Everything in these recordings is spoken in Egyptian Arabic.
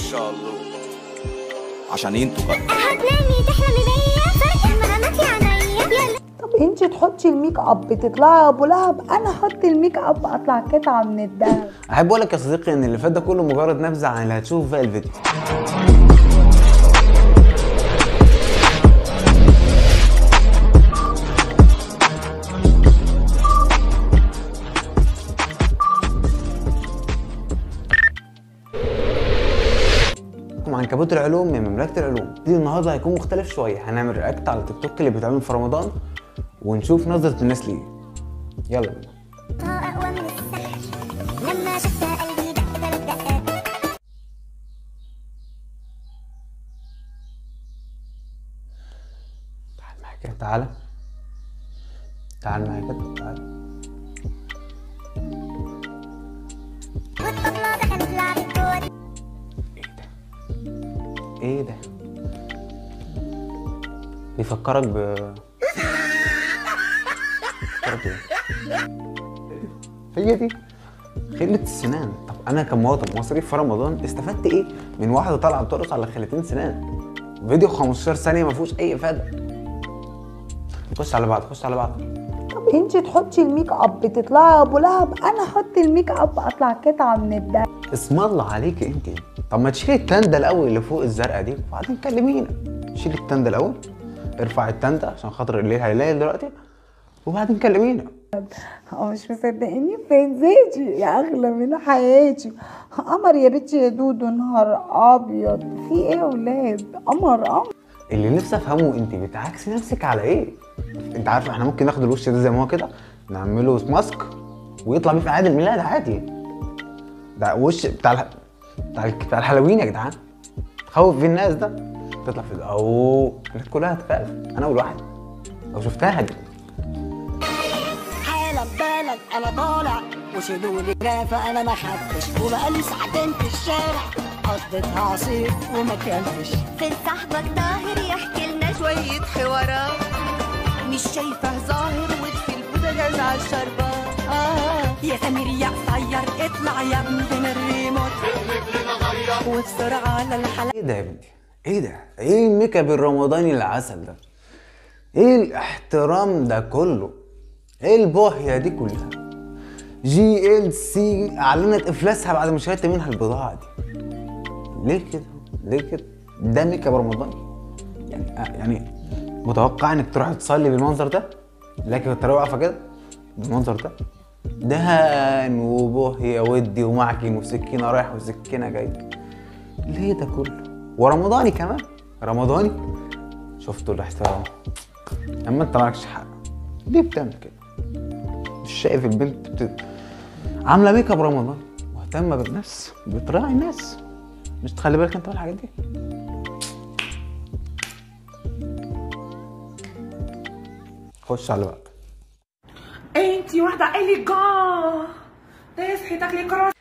خش على الله عشان انتوا بقى هتنامي تحلمي بيا فرق المنامات يا عينيا يلا طب انت تحطي الميك اب تطلعي ابو لهب انا احط الميك اب اطلع قطعه من الدهب احب اقول لك يا صديقي ان اللي فات ده كله مجرد نبذه عن اللي هتشوفه في الفيديو عنكبوت العلوم من مملكه العلوم دي النهارده هيكون مختلف شويه هنعمل رياكت على تيك توك اللي بيتعمل في رمضان ونشوف نظره الناس ليه يلا بينا اقوى من السحر لما شفتها قلبي دق ثلاث دقات تعال معايا كده تعالى تعال معايا كده تعال والطبلة دخلت لعبت جوه ايه ده بيفكرك ب بيفكرك بايه هي دي خلة السنان طب انا كمواطن مصري في رمضان استفدت ايه من واحده طالعه بترقص على خلتين سنان فيديو 15 ثانيه ما فيهوش اي افاده خش على بعض خش على بعض طب انت تحطي الميك اب تطلعي ابو لهب انا احط الميك اب اطلع قطعه من الدهب اسم الله عليك انت طب ما تشيلي التندة الاول اللي فوق الزرقاء دي وبعدين كلمينا شيلي التندة الاول ارفعي التندة عشان خاطر الليل هيليل دلوقتي وبعدين كلمينا هو مش مصدقيني فين زيتي يا اغلى من حياتي قمر يا بنتي يا دودو نهار ابيض في ايه يا ولاد قمر قمر اللي نفسي افهمه انت بتعكسي نفسك على ايه انت عارف احنا ممكن ناخد الوش ده زي ما هو كده نعمله ماسك ويطلع بيه في عيد الميلاد عادي ده وش بتاع الح... بتاع, ال... بتاع الهالوين يا جدعان خوف في الناس ده تطلع في او الناس كلها هتخاف انا اول واحد لو شفتها هجري حالة ببالك انا طالع وشيلولي جافة انا ما خدتش وبقالي ساعتين في الشارع قضيتها عصير وما كلتش فين صاحبك ظاهر يحكي لنا شوية حوارات مش شايفه ظاهر وفي البوتاجاز على الشربات آه يا سمير يا قصير اطلع يا ابن من الريموت وبسرعة على الحلقة ايه ده يا بنتي ايه ده ايه الميك اب الرمضاني العسل ده ايه الاحترام ده كله ايه البوهية دي كلها جي ال سي اعلنت افلاسها بعد ما شريت منها البضاعة دي ليه كده ليه كده ده ميك اب رمضاني يعني آه يعني متوقع انك تروح تصلي بالمنظر ده لكن الطريقة واقفة كده بالمنظر ده دهن وبوهية ودي ومعجن وسكينة رايح وسكينة جاي ليه ده كله ورمضاني كمان رمضاني شفتوا الاحترام اما انت مالكش حق ليه بتعمل كده مش شايف البنت بت... عامله ميك اب رمضان مهتمه بالناس بتراعي الناس مش تخلي بالك انت من الحاجات دي خش على بقى انتي واحدة اليجان تصحي تاكلي كرواسون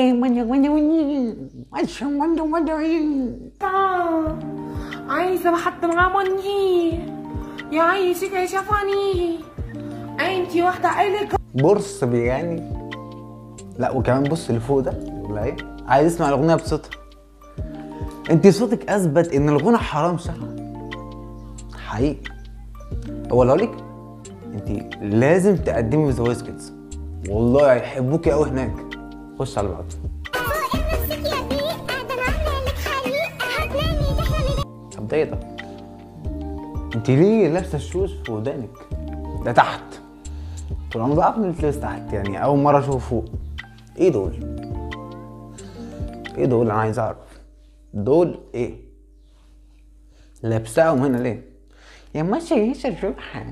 عايزة حد معاه مني يا عايزك يا شافاني انتي واحدة اليجان بص بيغني لا وكمان بص اللي فوق ده ولا ايه عايز يسمع الاغنيه بصوتها انت صوتك اثبت ان الغنى حرام شرعا حقيقي هو اللي لك انت لازم تقدمي ذا فويس كيدز والله هيحبوكي قوي هناك خش على بعض فوق نفسك يا بيه قاعدة عاملة لك حريق هتنامي تحلمي طب ده ايه ده انت ليه لابسه الشوز في ودانك ده تحت طول عمري بعرف ان الفلوس تحت يعني اول مره اشوفه فوق ايه دول ايه دول انا عايز اعرف دول ايه لابساهم هنا ليه يا ماشي يا شرشوحة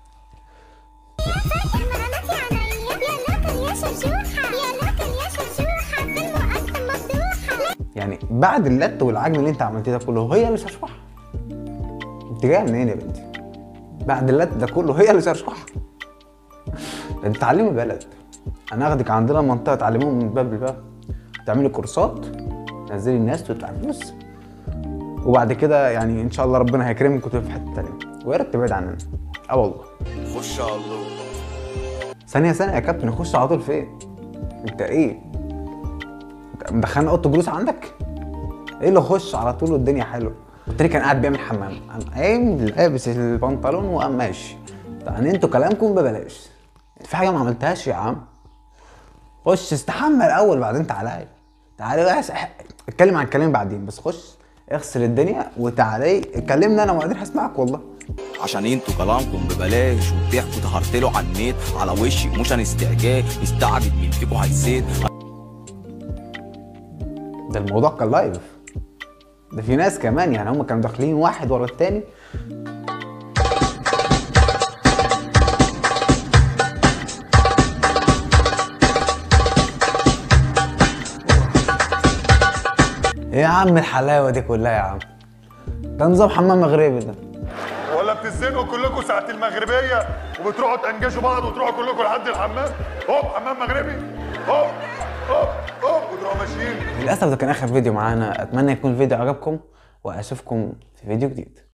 فرق المنامات يا عينيا يا لوكل يا شرشوحة يا لوكل يا شرشوحة في المقسم مفتوحة يعني بعد اللت والعجن اللي انت عملتيه ده كله هي اللي شرشوحة انت جايه منين يا بنتي بعد اللت ده كله هي اللي شرشوحة ده انت تعلمي بلد انا اخدك عندنا منطقه تعلموهم من باب لباب تعملي كورسات تنزلي الناس وتدفعي فلوس وبعد كده يعني ان شاء الله ربنا هيكرمك وتبقى في حته تانيه ويا ريت تبعد عننا اه والله خش على الله ثانيه ثانيه يا كابتن اخش على طول فين انت ايه انت مدخلنا اوضه جلوس عندك ايه اللي اخش على طول والدنيا حلوه والتاني كان قاعد بيعمل حمام قام قايم لابس البنطلون وقام ماشي يعني انتوا كلامكم ببلاش في حاجه ما عملتهاش يا عم خش استحمى الاول بعدين تعالى تعالى بس اح- اتكلم عن الكلام بعدين بس خش اغسل الدنيا وتعالى كلمني انا وبعدين هسمعك والله عشان انتوا كلامكم ببلاش وبتحكوا تهرتلوا على النت على وشي مش استعجال مستعجب مين فيكوا هيزيد ده الموضوع كان لايف ده في ناس كمان يعني هم كانوا داخلين واحد ورا التاني ايه يا عم الحلاوه دي كلها يا عم ده نظام حمام مغربي ده ولا بتزنقوا كلكم ساعة المغربية وبتروحوا تنجشوا بعض وتروحوا كلكم لحد الحمام هوب حمام مغربي هوب هوب هوب وتروحوا ماشيين للاسف ده كان اخر فيديو معانا اتمنى يكون الفيديو عجبكم واشوفكم في فيديو جديد